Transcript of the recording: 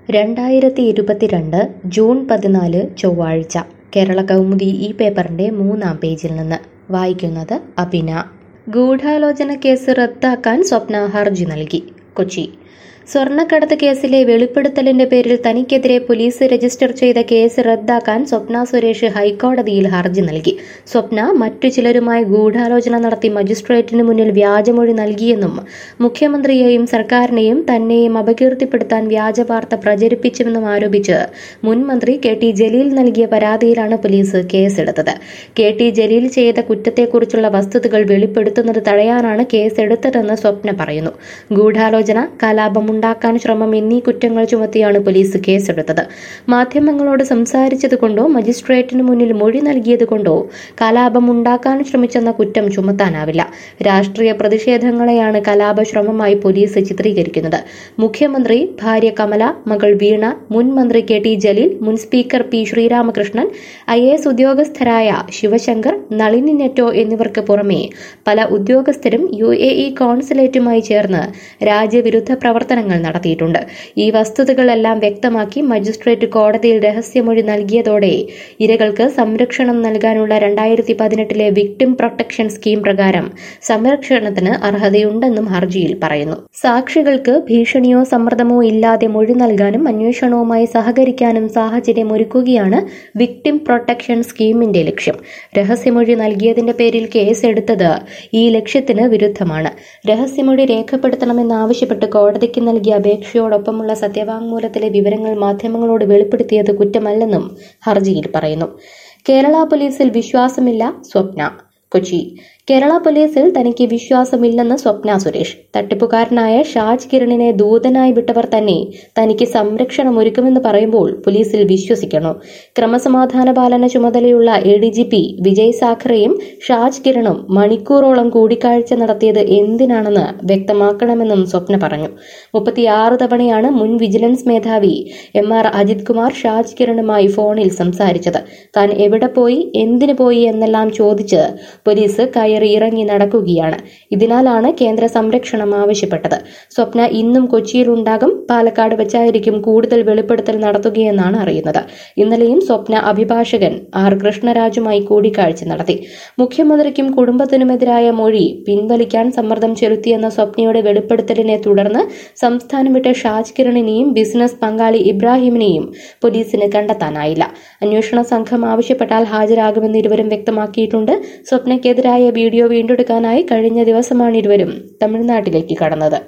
രണ്ടായിരത്തി ഇരുപത്തിരണ്ട് ജൂൺ പതിനാല് ചൊവ്വാഴ്ച കേരള കൗമുദി ഈ പേപ്പറിന്റെ മൂന്നാം പേജിൽ നിന്ന് വായിക്കുന്നത് അഭിന ഗൂഢാലോചന കേസ് റദ്ദാക്കാൻ സ്വപ്ന ഹർജി നൽകി കൊച്ചി സ്വർണ്ണക്കടത്ത് കേസിലെ വെളിപ്പെടുത്തലിന്റെ പേരിൽ തനിക്കെതിരെ പോലീസ് രജിസ്റ്റർ ചെയ്ത കേസ് റദ്ദാക്കാൻ സ്വപ്ന സുരേഷ് ഹൈക്കോടതിയിൽ ഹർജി നൽകി സ്വപ്ന മറ്റു ചിലരുമായി ഗൂഢാലോചന നടത്തി മജിസ്ട്രേറ്റിന് മുന്നിൽ വ്യാജമൊഴി നൽകിയെന്നും മുഖ്യമന്ത്രിയെയും സർക്കാരിനെയും തന്നെയും അപകീർത്തിപ്പെടുത്താൻ വ്യാജ വാർത്ത പ്രചരിപ്പിച്ചുവെന്നും ആരോപിച്ച് മുൻ മന്ത്രി കെ ടി ജലീൽ നൽകിയ പരാതിയിലാണ് പോലീസ് കേസെടുത്തത് കെ ടി ജലീൽ ചെയ്ത കുറ്റത്തെക്കുറിച്ചുള്ള വസ്തുതകൾ വെളിപ്പെടുത്തുന്നത് തടയാനാണ് കേസെടുത്തതെന്ന് സ്വപ്ന പറയുന്നു ഗൂഢാലോചന കലാപമുണ്ടാക്കാൻ ശ്രമം എന്നീ കുറ്റങ്ങൾ ചുമത്തിയാണ് പോലീസ് കേസെടുത്തത് മാധ്യമങ്ങളോട് സംസാരിച്ചതുകൊണ്ടോ മജിസ്ട്രേറ്റിന് മുന്നിൽ മൊഴി നൽകിയതുകൊണ്ടോ കലാപമുണ്ടാക്കാൻ ശ്രമിച്ചെന്ന കുറ്റം ചുമത്താനാവില്ല രാഷ്ട്രീയ പ്രതിഷേധങ്ങളെയാണ് കലാപശ്രമമായി പോലീസ് ചിത്രീകരിക്കുന്നത് മുഖ്യമന്ത്രി ഭാര്യ കമല മകൾ വീണ മുൻ മന്ത്രി കെ ടി ജലീൽ മുൻ speaker P Sreeramakrishnan I S ഉദ്യോഗസ്ഥരായ ശിവശങ്കർ നളിനി നെറ്റോ എന്നിവർക്ക് പുറമെ പല ഉദ്യോഗസ്ഥരും യു എ ഇ കോൺസുലേറ്റുമായി ചേർന്ന് രാജ്യവിരുദ്ധ പ്രവർത്തനങ്ങൾ നടത്തിയിട്ടുണ്ട് ഈ വസ്തുതകളെല്ലാം വ്യക്തമാക്കി മജിസ്ട്രേറ്റ് കോടതിയിൽ രഹസ്യമൊഴി നൽകിയതോടെ ഇരകൾക്ക് സംരക്ഷണം നൽകാനുള്ള രണ്ടായിരത്തി പതിനെട്ടിലെ വിക്ടിം പ്രൊട്ടക്ഷൻ സ്കീം പ്രകാരം സംരക്ഷണത്തിന് അർഹതയുണ്ടെന്നും ഹർജിയിൽ പറയുന്നു സാക്ഷികൾക്ക് ഭീഷണിയോ സമ്മർദ്ദമോ ഇല്ലാതെ മൊഴി നൽകാനും അന്വേഷണവുമായി സഹകരിക്കാനും സാഹചര്യമൊരുക്കുകയാണ് വിക്ടിം പ്രൊട്ടക്ഷൻ സ്കീമിന്റെ ലക്ഷ്യം രഹസ്യമൊഴി നൽകിയതിന്റെ പേരിൽ കേസ് എടുത്തത് ഈ ലക്ഷ്യത്തിന് വിരുദ്ധമാണ് രഹസ്യമൊഴി രേഖപ്പെടുത്തണമെന്നാവശ്യപ്പെട്ട് കോടതിക്ക് നൽകിയ അപേക്ഷയോടൊപ്പമുള്ള സത്യവാങ്മൂലത്തിലെ വിവരങ്ങൾ മാധ്യമങ്ങളോട് വെളിപ്പെടുത്തിയത് കുറ്റമല്ലെന്നും ഹർജിയിൽ പറയുന്നു കേരള പോലീസിൽ വിശ്വാസമില്ല സ്വപ്ന കൊച്ചി കേരള പോലീസിൽ തനിക്ക് വിശ്വാസമില്ലെന്ന് സ്വപ്ന സുരേഷ് തട്ടിപ്പുകാരനായ ഷാജ് കിരണിനെ ദൂതനായി വിട്ടവർ തന്നെ തനിക്ക് സംരക്ഷണം ഒരുക്കുമെന്ന് പറയുമ്പോൾ പോലീസിൽ വിശ്വസിക്കണോ ക്രമസമാധാന പാലന ചുമതലയുള്ള A D G P Vijay സാഖറയും ഷാജ് കിരണും മണിക്കൂറോളം കൂടിക്കാഴ്ച നടത്തിയത് എന്തിനാണെന്ന് വ്യക്തമാക്കണമെന്നും സ്വപ്ന പറഞ്ഞു മുപ്പത്തിയാറ് തവണയാണ് മുൻ വിജിലൻസ് മേധാവി എം ആർ അജിത് കുമാർ ഷാജ് കിരണുമായി ഫോണിൽ സംസാരിച്ചത് താൻ എവിടെ പോയി എന്തിനു പോയി എന്നെല്ലാം ചോദിച്ച് പോലീസ് കയറി ഇറങ്ങി നടക്കുകയാണ് ഇതിനാലാണ് കേന്ദ്ര സംരക്ഷണം ആവശ്യപ്പെട്ടത് സ്വപ്ന ഇന്നും കൊച്ചിയിലുണ്ടാകും പാലക്കാട് വെച്ചായിരിക്കും കൂടുതൽ വെളിപ്പെടുത്തൽ നടത്തുകയെന്നാണ് അറിയുന്നത് ഇന്നലെയും സ്വപ്ന അഭിഭാഷകൻ ആർ കൃഷ്ണരാജുമായി കൂടിക്കാഴ്ച നടത്തി മുഖ്യമന്ത്രിക്കും കുടുംബത്തിനുമെതിരായ മൊഴി പിൻവലിക്കാൻ സമ്മർദ്ദം ചെലുത്തിയെന്ന സ്വപ്നയുടെ വെളിപ്പെടുത്തലിനെ തുടർന്ന് സംസ്ഥാനം വിട്ട ഷാജ് കിരണിനെയും ബിസിനസ് പങ്കാളി ഇബ്രാഹിമിനെയും പോലീസിന് കണ്ടെത്താനായില്ല അന്വേഷണ സംഘം ആവശ്യപ്പെട്ടാൽ ഹാജരാകുമെന്ന് ഇരുവരും വ്യക്തമാക്കിയിട്ടുണ്ട് സ്വപ്നയ്ക്കെതിരായ വീഡിയോ വീണ്ടെടുക്കാനായി കഴിഞ്ഞ ദിവസമാണ് ഇരുവരും തമിഴ്നാട്ടിലേക്ക് കടന്നത്